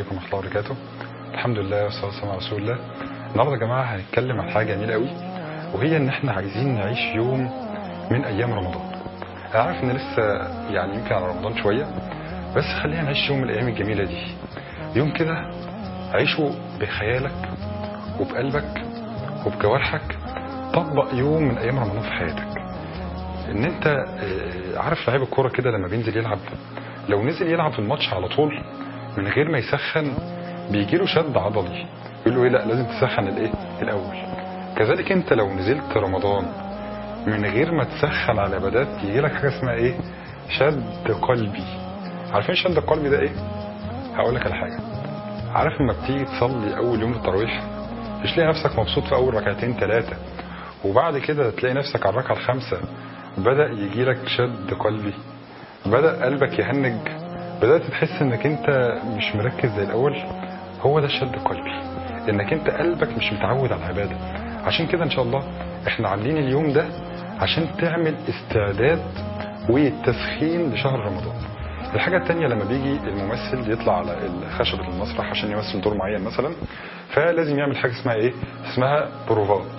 عليكم ورحمة الله وبركاته الحمد لله والصلاة والسلام على رسول الله النهارده يا جماعة هنتكلم عن حاجة جميلة قوي وهي إن إحنا عايزين نعيش يوم من أيام رمضان أنا عارف إن لسه يعني يمكن على رمضان شوية بس خلينا نعيش يوم من الأيام الجميلة دي يوم كده عيشه بخيالك وبقلبك وبجوارحك طبق يوم من أيام رمضان في حياتك ان انت آه، عارف لعيب الكوره كده لما بينزل يلعب لو نزل يلعب في الماتش على طول من غير ما يسخن بيجي له شد عضلي يقول له ايه لا لازم تسخن الايه الاول كذلك انت لو نزلت رمضان من غير ما تسخن على العبادات يجي لك حاجه اسمها ايه شد قلبي عارفين شد القلبي ده ايه هقول لك على حاجه عارف لما بتيجي تصلي اول يوم التراويح مش تلاقي نفسك مبسوط في اول ركعتين ثلاثه وبعد كده تلاقي نفسك على الركعه الخامسه بدأ يجي لك شد قلبي بدأ قلبك يهنج بدأت تحس انك انت مش مركز زي الاول هو ده الشد القلبي انك انت قلبك مش متعود على العبادة عشان كده ان شاء الله احنا عاملين اليوم ده عشان تعمل استعداد وتسخين لشهر رمضان الحاجة التانية لما بيجي الممثل يطلع على خشبة المسرح عشان يمثل دور معين مثلا فلازم يعمل حاجة اسمها ايه اسمها بروفات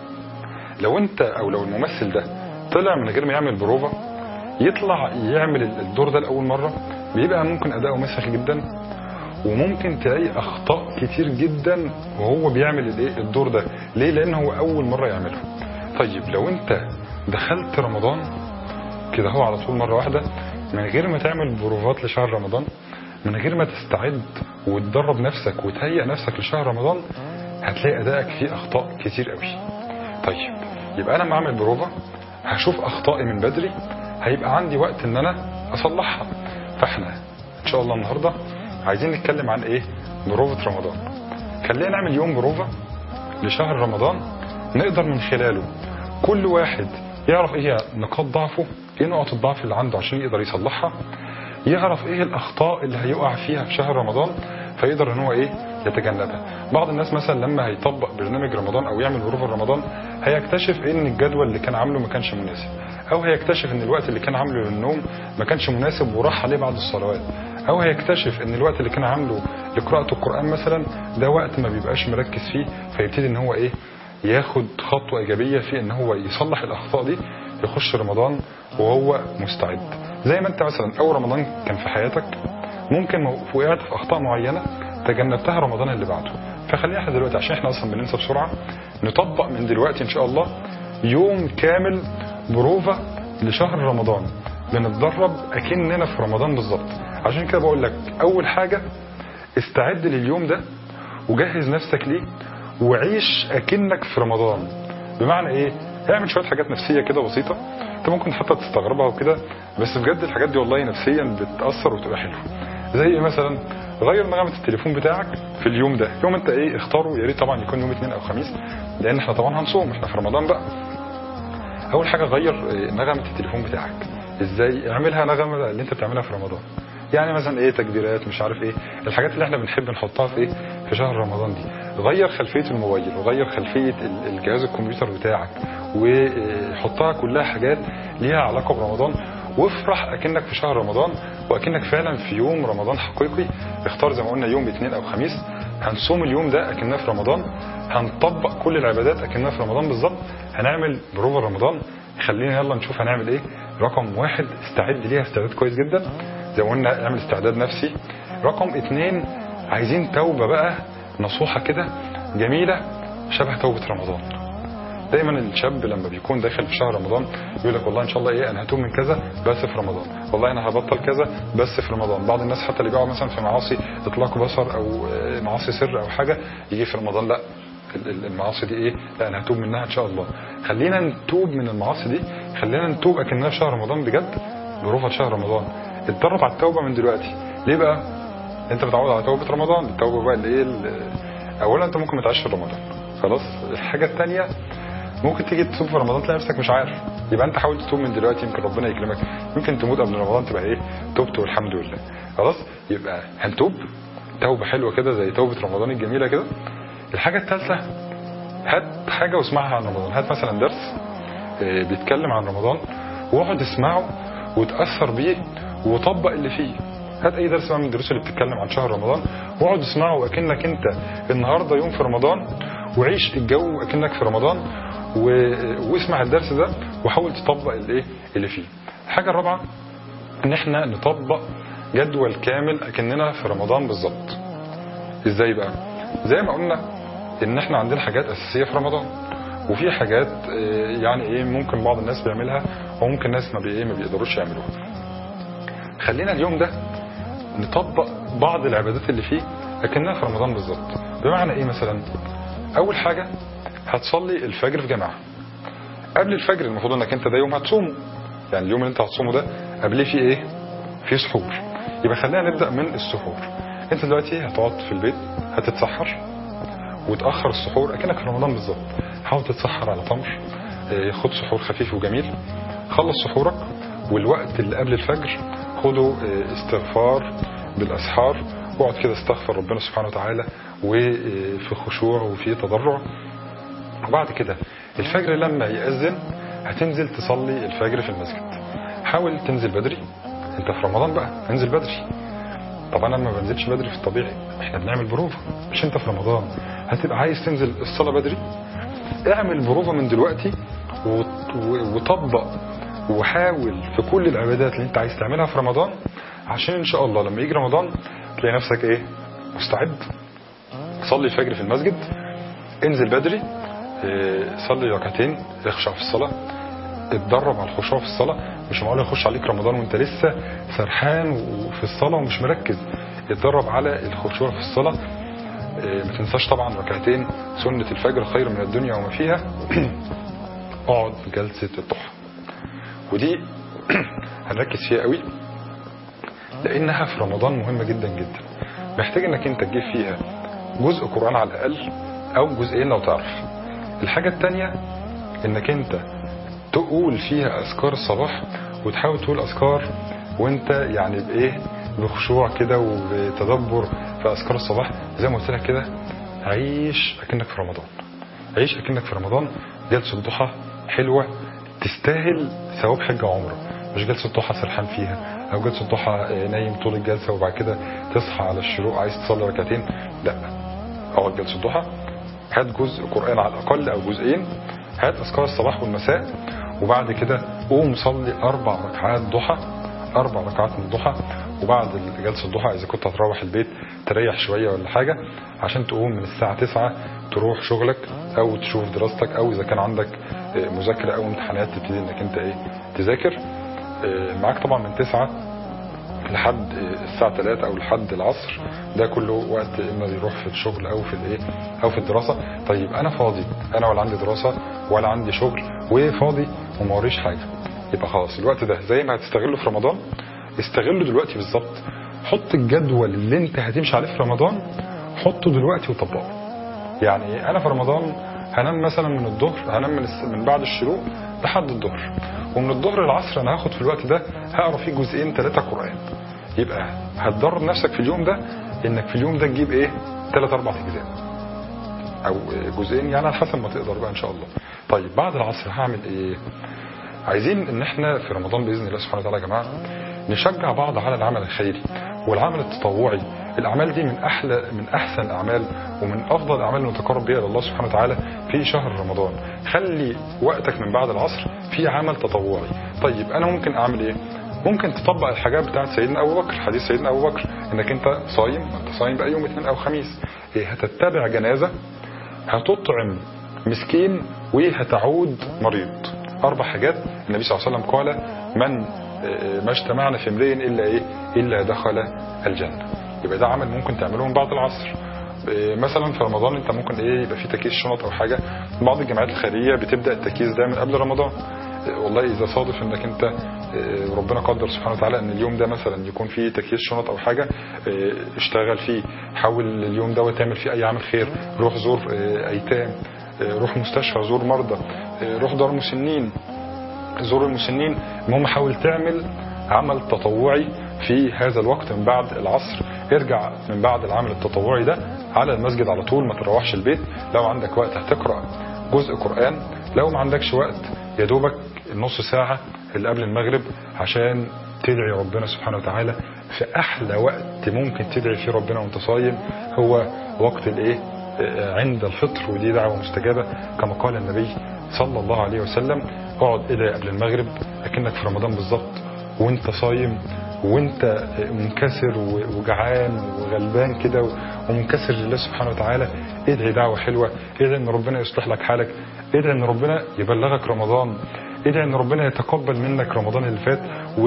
لو انت او لو الممثل ده طلع من غير ما يعمل بروفا يطلع يعمل الدور ده لاول مره بيبقى ممكن اداؤه مسخ جدا وممكن تلاقي اخطاء كتير جدا وهو بيعمل الايه الدور ده ليه لان هو اول مره يعمله طيب لو انت دخلت رمضان كده هو على طول مره واحده من غير ما تعمل بروفات لشهر رمضان من غير ما تستعد وتدرب نفسك وتهيئ نفسك لشهر رمضان هتلاقي ادائك فيه اخطاء كتير قوي طيب يبقى انا لما اعمل بروفا هشوف اخطائي من بدري هيبقى عندي وقت ان انا اصلحها فاحنا ان شاء الله النهارده عايزين نتكلم عن ايه بروفة رمضان خلينا نعمل يوم بروفة لشهر رمضان نقدر من خلاله كل واحد يعرف ايه هي نقاط ضعفه ايه نقط الضعف اللي عنده عشان يقدر يصلحها يعرف ايه الاخطاء اللي هيقع فيها في شهر رمضان فيقدر ان هو ايه يتجنبها بعض الناس مثلا لما هيطبق برنامج رمضان او يعمل بروفة رمضان هيكتشف ان الجدول اللي كان عامله ما كانش مناسب او هيكتشف ان الوقت اللي كان عامله للنوم ما كانش مناسب وراح عليه بعد الصلوات او هيكتشف ان الوقت اللي كان عامله لقراءة القرآن مثلا ده وقت ما بيبقاش مركز فيه فيبتدي ان هو ايه ياخد خطوة ايجابية في ان هو يصلح الاخطاء دي يخش رمضان وهو مستعد زي ما انت مثلا اول رمضان كان في حياتك ممكن وقعت في اخطاء معينة تجنبتها رمضان اللي بعده فخلينا احنا دلوقتي عشان احنا اصلا بننسى بسرعه نطبق من دلوقتي ان شاء الله يوم كامل بروفا لشهر رمضان بنتدرب اكننا في رمضان بالظبط عشان كده بقول لك اول حاجه استعد لليوم ده وجهز نفسك ليه وعيش اكنك في رمضان بمعنى ايه اعمل شويه حاجات نفسيه كده بسيطه انت ممكن حتى تستغربها وكده بس بجد الحاجات دي والله نفسيا بتاثر وتبقى حلوه زي ايه مثلا غير نغمه التليفون بتاعك في اليوم ده يوم انت ايه اختاره يا ريت طبعا يكون يوم اثنين او خميس لان احنا طبعا هنصوم احنا في رمضان بقى اول حاجه غير نغمه التليفون بتاعك ازاي اعملها نغمه اللي انت بتعملها في رمضان يعني مثلا ايه تكبيرات مش عارف ايه الحاجات اللي احنا بنحب نحطها في ايه في شهر رمضان دي غير خلفيه الموبايل وغير خلفيه الجهاز الكمبيوتر بتاعك وحطها كلها حاجات ليها علاقه برمضان وافرح اكنك في شهر رمضان واكنك فعلا في يوم رمضان حقيقي اختار زي ما قلنا يوم اثنين او خميس هنصوم اليوم ده اكننا في رمضان هنطبق كل العبادات اكننا في رمضان بالظبط هنعمل بروفا رمضان خلينا يلا نشوف هنعمل ايه رقم واحد استعد ليها استعداد كويس جدا زي ما قلنا اعمل استعداد نفسي رقم اثنين عايزين توبه بقى نصوحه كده جميله شبه توبه رمضان دايما الشاب لما بيكون داخل في شهر رمضان يقول لك والله ان شاء الله ايه انا هتوب من كذا بس في رمضان والله انا هبطل كذا بس في رمضان بعض الناس حتى اللي بيقعوا مثلا في معاصي اطلاق بصر او معاصي سر او حاجه يجي في رمضان لا المعاصي دي ايه لا انا هتوب منها ان شاء الله خلينا نتوب من المعاصي دي خلينا نتوب اكنها في شهر رمضان بجد بروفة شهر رمضان اتدرب على التوبه من دلوقتي ليه بقى انت متعود على توبه رمضان التوبه بقى اللي ايه اولا انت ممكن ما تعيش في رمضان خلاص الحاجه الثانيه ممكن تيجي تتوب في رمضان تلاقي نفسك مش عارف يبقى انت حاول تتوب من دلوقتي يمكن ربنا يكرمك يمكن تموت قبل رمضان تبقى ايه تبت والحمد لله خلاص يبقى هنتوب توبه حلوه كده زي توبه رمضان الجميله كده الحاجه الثالثه هات حاجه واسمعها عن رمضان هات مثلا درس بيتكلم عن رمضان واقعد اسمعه وتاثر بيه وطبق اللي فيه هات اي درس بقى من الدروس اللي بتتكلم عن شهر رمضان واقعد اسمعه اكنك انت النهارده يوم في رمضان وعيش الجو اكنك في رمضان و... واسمع الدرس ده وحاول تطبق الايه اللي فيه الحاجه الرابعه ان احنا نطبق جدول كامل اكننا في رمضان بالظبط ازاي بقى زي ما قلنا ان احنا عندنا حاجات اساسيه في رمضان وفي حاجات آه، يعني ايه ممكن بعض الناس بيعملها وممكن ناس ما بي ايه ما بيقدروش يعملوها خلينا اليوم ده نطبق بعض العبادات اللي فيه اكنها في رمضان بالظبط بمعنى ايه مثلا اول حاجه هتصلي الفجر في جماعه قبل الفجر المفروض انك انت ده يوم هتصومه يعني اليوم اللي انت هتصومه ده قبليه فيه ايه فيه سحور يبقى خلينا نبدا من السحور انت دلوقتي هتقعد في البيت هتتسحر وتاخر السحور اكنك في رمضان بالظبط حاول تتسحر على تمر آه، خد سحور خفيف وجميل خلص سحورك والوقت اللي قبل الفجر خده آه، استغفار بالاسحار واقعد كده استغفر ربنا سبحانه وتعالى وفي خشوع وفي تضرع وبعد كده الفجر لما يأذن هتنزل تصلي الفجر في المسجد حاول تنزل بدري انت في رمضان بقى انزل بدري طب انا ما بنزلش بدري في الطبيعي احنا بنعمل بروفه مش انت في رمضان هتبقى عايز تنزل الصلاه بدري اعمل بروفه من دلوقتي وط- و- وطبق وحاول في كل العبادات اللي انت عايز تعملها في رمضان عشان ان شاء الله لما يجي رمضان تلاقي نفسك ايه مستعد صلي الفجر في المسجد انزل بدري اه، صلي ركعتين اخشع في الصلاه اتدرب على الخشوع في الصلاه مش معقول يخش عليك رمضان وانت لسه سرحان وفي الصلاه ومش مركز اتدرب على الخشوع في الصلاه اه، ما تنساش طبعا ركعتين سنه الفجر خير من الدنيا وما فيها اقعد جلسه الضحى ودي هنركز فيها قوي لانها في رمضان مهمه جدا جدا محتاج انك انت تجيب فيها جزء قران على الاقل او جزئين لو تعرف الحاجه الثانيه انك انت تقول فيها اذكار الصباح وتحاول تقول اذكار وانت يعني بايه بخشوع كده وبتدبر في اذكار الصباح زي ما قلت لك كده عيش اكنك في رمضان عيش اكنك في رمضان جلسه ضحى حلوه تستاهل ثواب حجه وعمره مش جلسه ضحى سرحان فيها او جلسه ضحى آه، نايم طول الجلسه وبعد كده تصحى على الشروق عايز تصلي ركعتين لا اقعد جلسه ضحى هات جزء قران على الاقل او جزئين هات اذكار الصباح والمساء وبعد كده قوم صلي اربع ركعات ضحى اربع ركعات من الضحى وبعد جلسه الضحى اذا كنت هتروح البيت تريح شويه ولا حاجه عشان تقوم من الساعه 9 تروح شغلك او تشوف دراستك او اذا كان عندك آه، مذاكره او امتحانات تبتدي انك انت ايه تذاكر آه، معاك طبعا من 9 لحد الساعة 3 أو لحد العصر ده كله وقت إما يروح في الشغل أو في الإيه أو في الدراسة طيب أنا فاضي أنا ولا عندي دراسة ولا عندي شغل وفاضي وما وريش حاجة يبقى خلاص الوقت ده زي ما هتستغله في رمضان استغله دلوقتي بالظبط حط الجدول اللي أنت هتمشي عليه في رمضان حطه دلوقتي وطبقه يعني أنا في رمضان هنام مثلا من الظهر هنام من, الس... من بعد الشروق لحد الظهر ومن الظهر للعصر انا هاخد في الوقت ده هقرا فيه جزئين ثلاثه قران يبقى هتدرب نفسك في اليوم ده انك في اليوم ده تجيب ايه ثلاث اربع اجزاء او جزئين يعني على حسب ما تقدر بقى ان شاء الله طيب بعد العصر هعمل ايه عايزين ان احنا في رمضان باذن الله سبحانه وتعالى يا جماعه نشجع بعض على العمل الخيري والعمل التطوعي الاعمال دي من احلى من احسن الاعمال ومن افضل الاعمال اللي نتقرب بها الى الله سبحانه وتعالى في شهر رمضان خلي وقتك من بعد العصر في عمل تطوعي طيب انا ممكن اعمل ايه ممكن تطبق الحاجات بتاعت سيدنا ابو بكر حديث سيدنا ابو بكر انك انت صايم انت صايم بقى يوم اثنين او خميس إيه هتتبع جنازه هتطعم مسكين وهتعود مريض اربع حاجات النبي صلى الله عليه وسلم قال من آه، ما اجتمعنا في امرئ الا ايه الا دخل الجنه يبقى ده عمل ممكن تعمله من بعد العصر آه، مثلا في رمضان انت ممكن ايه يبقى في تكييس شنط او حاجه بعض الجامعات الخيريه بتبدا التكييس ده من قبل رمضان آه، والله اذا صادف انك انت آه، ربنا قدر سبحانه وتعالى ان اليوم ده مثلا يكون فيه تكييس شنط او حاجه آه، اشتغل فيه حاول اليوم ده تعمل فيه اي عمل خير روح زور آه، ايتام آه، روح مستشفى زور مرضى آه، روح دار مسنين زور المسنين المهم حاول تعمل عمل تطوعي في هذا الوقت من بعد العصر ارجع من بعد العمل التطوعي ده على المسجد على طول ما تروحش البيت لو عندك وقت هتقرا جزء قران لو ما عندكش وقت يا دوبك النص ساعه اللي قبل المغرب عشان تدعي ربنا سبحانه وتعالى في احلى وقت ممكن تدعي فيه ربنا وانت صايم هو وقت الايه عند الفطر ودي دعوه مستجابه كما قال النبي صلى الله عليه وسلم اقعد ادعي قبل المغرب اكنك في رمضان بالظبط وانت صايم وانت منكسر وجعان وغلبان كده ومنكسر لله سبحانه وتعالى ادعي دعوه حلوه ادعي ان ربنا يصلح لك حالك ادعي ان ربنا يبلغك رمضان ادعي ان ربنا يتقبل منك رمضان اللي فات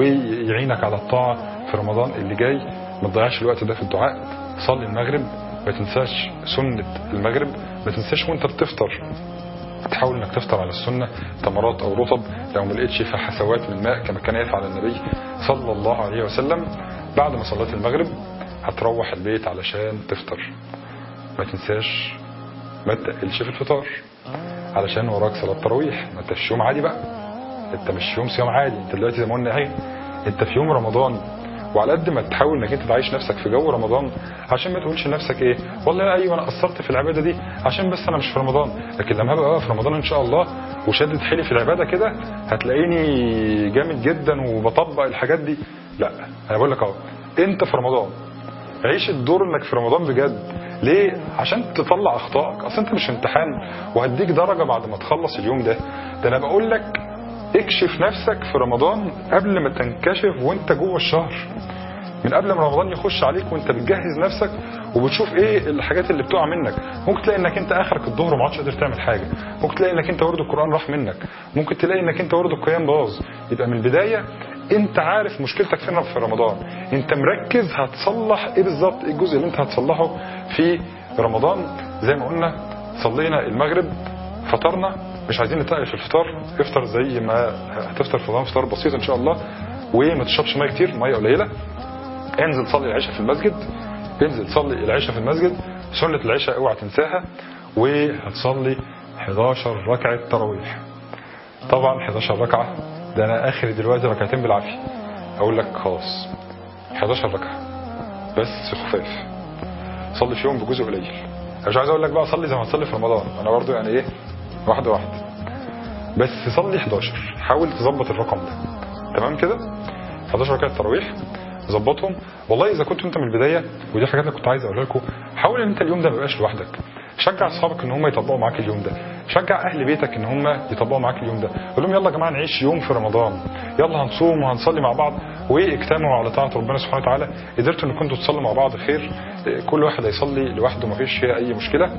ويعينك على الطاعه في رمضان اللي جاي ما تضيعش الوقت ده في الدعاء صلي المغرب ما تنساش سنه المغرب ما تنساش وانت بتفطر تحاول انك تفطر على السنه تمرات او رطب لو ما لقيتش فيها حسوات من ماء كما كان يفعل النبي صلى الله عليه وسلم بعد ما صليت المغرب هتروح البيت علشان تفطر ما تنساش ما تقلش في الفطار علشان وراك صلاه تراويح ما انت في يوم عادي بقى انت مش يوم صيام عادي انت دلوقتي زي ما قلنا اهي انت في يوم رمضان وعلى قد ما تحاول انك انت تعيش نفسك في جو رمضان عشان ما تقولش لنفسك ايه والله ايوه انا قصرت في العباده دي عشان بس انا مش في رمضان لكن لما هبقى بقى في رمضان ان شاء الله وشدد حيلي في العباده كده هتلاقيني جامد جدا وبطبق الحاجات دي لا انا بقول لك اهو انت في رمضان عيش الدور انك في رمضان بجد ليه عشان تطلع اخطائك اصل انت مش امتحان وهديك درجه بعد ما تخلص اليوم ده ده انا بقول لك اكشف نفسك في رمضان قبل ما تنكشف وانت جوه الشهر من قبل ما رمضان يخش عليك وانت بتجهز نفسك وبتشوف ايه الحاجات اللي بتقع منك ممكن تلاقي انك انت اخرك الظهر وما عادش قادر تعمل حاجه ممكن تلاقي انك انت ورد القران راح منك ممكن تلاقي انك انت ورد القيام باظ يبقى من البدايه انت عارف مشكلتك فين في رمضان انت مركز هتصلح ايه بالظبط ايه الجزء اللي انت هتصلحه في رمضان زي ما قلنا صلينا المغرب فطرنا مش عايزين نتقل في الفطار افطر زي ما هتفطر في رمضان فطار بسيط ان شاء الله وما تشربش ميه كتير ميه قليله انزل صلي العشاء في المسجد انزل صلي العشاء في المسجد سنة العشاء اوعى تنساها وهتصلي 11 ركعة تراويح طبعا 11 ركعة ده انا اخري دلوقتي ركعتين بالعافية اقول لك خلاص 11 ركعة بس خفاف صلي فيهم بجزء قليل انا مش عايز اقول لك بقى صلي زي ما تصلي في رمضان انا برضو يعني ايه واحدة واحدة بس صلي 11 حاول تظبط الرقم ده تمام كده 11 ركعة تراويح ظبطهم والله اذا كنت انت من البدايه ودي حاجات انا كنت عايز اقولها لكم حاول ان انت اليوم ده ما يبقاش لوحدك شجع اصحابك ان هم يطبقوا معاك اليوم ده شجع اهل بيتك ان هم يطبقوا معاك اليوم ده قول لهم يلا يا جماعه نعيش يوم في رمضان يلا هنصوم وهنصلي مع بعض واجتمعوا على طاعه ربنا سبحانه وتعالى قدرتوا ان كنتوا تصلوا مع بعض خير كل واحد هيصلي لوحده ما فيش فيها اي مشكله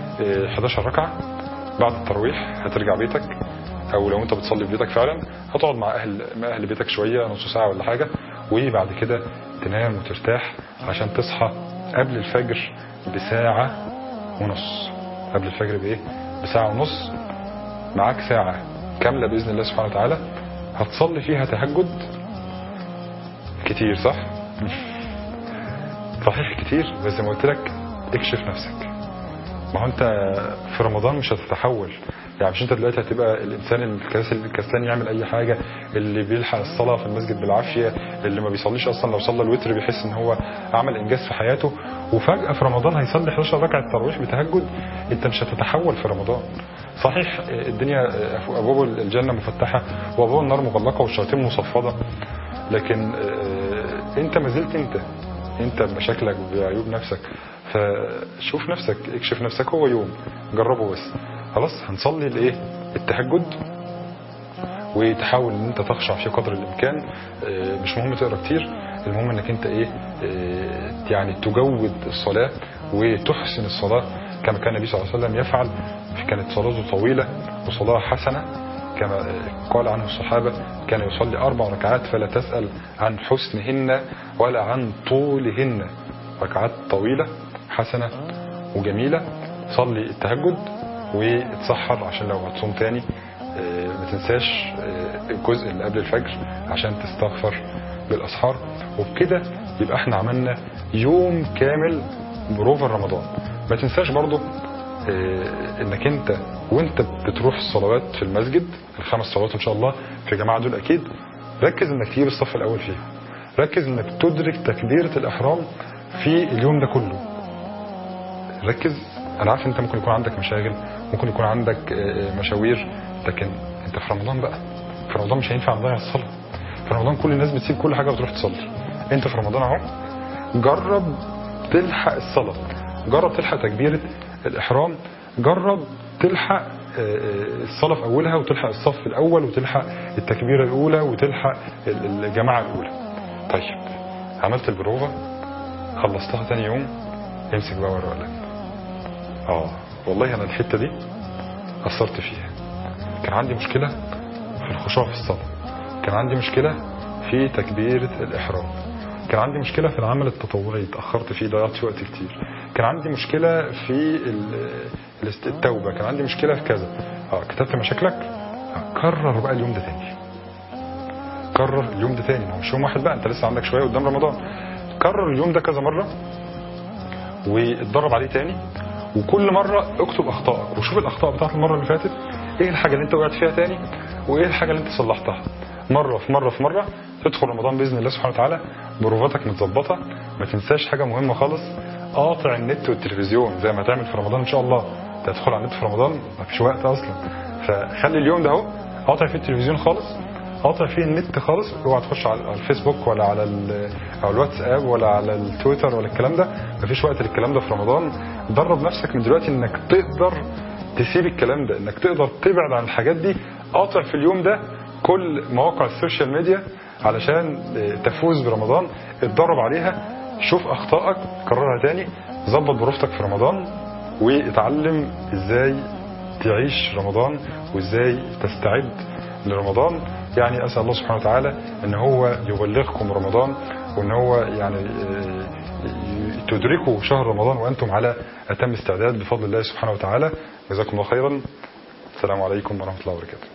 11 ركعه بعد التراويح هترجع بيتك او لو انت بتصلي في بيتك فعلا هتقعد مع اهل مع اهل بيتك شويه نص ساعه ولا حاجه وبعد كده تنام وترتاح عشان تصحى قبل الفجر بساعة ونص قبل الفجر بإيه؟ بساعة ونص معاك ساعة كاملة بإذن الله سبحانه وتعالى هتصلي فيها تهجد كتير صح؟ صحيح كتير بس زي ما قلت لك اكشف نفسك ما هو انت في رمضان مش هتتحول يعني مش انت دلوقتي هتبقى الانسان الكسلان يعمل اي حاجه اللي بيلحق الصلاه في المسجد بالعافيه اللي ما بيصليش اصلا لو صلى الوتر بيحس ان هو عمل انجاز في حياته وفجاه في رمضان هيصلي 11 ركعه تراويح بتهجد انت مش هتتحول في رمضان صحيح الدنيا ابواب الجنه مفتحه وابواب النار مغلقه والشياطين مصفده لكن انت ما زلت انت انت بمشاكلك بعيوب نفسك فشوف نفسك اكشف نفسك هو يوم جربه بس خلاص هنصلي الايه التهجد وتحاول ان انت تخشع في قدر الامكان مش مهم تقرا كتير المهم انك انت ايه يعني تجود الصلاه وتحسن الصلاه كما كان النبي صلى الله عليه وسلم يفعل كانت صلاته طويله وصلاه حسنه كما قال عنه الصحابه كان يصلي اربع ركعات فلا تسال عن حسنهن ولا عن طولهن ركعات طويله حسنه وجميله صلي التهجد واتسحر عشان لو هتصوم تاني ما تنساش الجزء اللي قبل الفجر عشان تستغفر بالاسحار وبكده يبقى احنا عملنا يوم كامل بروفر رمضان ما تنساش برضو انك انت وانت بتروح الصلوات في المسجد الخمس صلوات ان شاء الله في جماعه دول اكيد ركز انك تجيب الصف الاول فيها ركز انك تدرك تكبيره الاحرام في اليوم ده كله ركز انا عارف انت ممكن يكون عندك مشاغل ممكن يكون عندك مشاوير لكن انت في رمضان بقى في رمضان مش هينفع نضيع الصلاه في رمضان كل الناس بتسيب كل حاجه وتروح تصلي انت في رمضان اهو جرب تلحق الصلاه جرب تلحق تكبيره الاحرام جرب تلحق الصلاه في اولها وتلحق الصف الاول وتلحق التكبيره الاولى وتلحق الجماعه الاولى طيب عملت البروفه خلصتها تاني يوم امسك بقى ورقه وقلم اه والله انا الحته دي قصرت فيها كان عندي مشكله في الخشوع في الصلاه كان عندي مشكله في تكبيره الاحرام كان عندي مشكله في العمل التطوعي اتاخرت فيه ضيعت فيه وقت كتير كان عندي مشكله في التوبه كان عندي مشكله في كذا اه كتبت مشاكلك آه. كرر بقى اليوم ده تاني كرر اليوم ده تاني ما هو مش يوم واحد بقى انت لسه عندك شويه قدام رمضان كرر اليوم ده كذا مره واتدرب عليه تاني وكل مره اكتب اخطائك وشوف الاخطاء بتاعت المره اللي فاتت ايه الحاجه اللي انت وقعت فيها تاني وايه الحاجه اللي انت صلحتها مره في مره في مره تدخل رمضان باذن الله سبحانه وتعالى بروفاتك متظبطه ما تنساش حاجه مهمه خالص قاطع النت والتلفزيون زي ما هتعمل في رمضان ان شاء الله تدخل على النت في رمضان ما فيش وقت اصلا فخلي اليوم ده اهو قاطع فيه التلفزيون خالص قاطع فيه النت خالص اوعى تخش على الفيسبوك ولا على او الواتساب ولا على التويتر ولا الكلام ده مفيش وقت للكلام ده في رمضان درب نفسك من دلوقتي انك تقدر تسيب الكلام ده انك تقدر تبعد عن الحاجات دي قاطع في اليوم ده كل مواقع السوشيال ميديا علشان تفوز برمضان اتدرب عليها شوف اخطائك كررها تاني ظبط بروفتك في رمضان واتعلم ازاي تعيش رمضان وازاي تستعد لرمضان يعني اسال الله سبحانه وتعالى ان هو يبلغكم رمضان وان هو يعني تدركوا شهر رمضان وانتم على اتم استعداد بفضل الله سبحانه وتعالى جزاكم الله خيرا السلام عليكم ورحمه الله وبركاته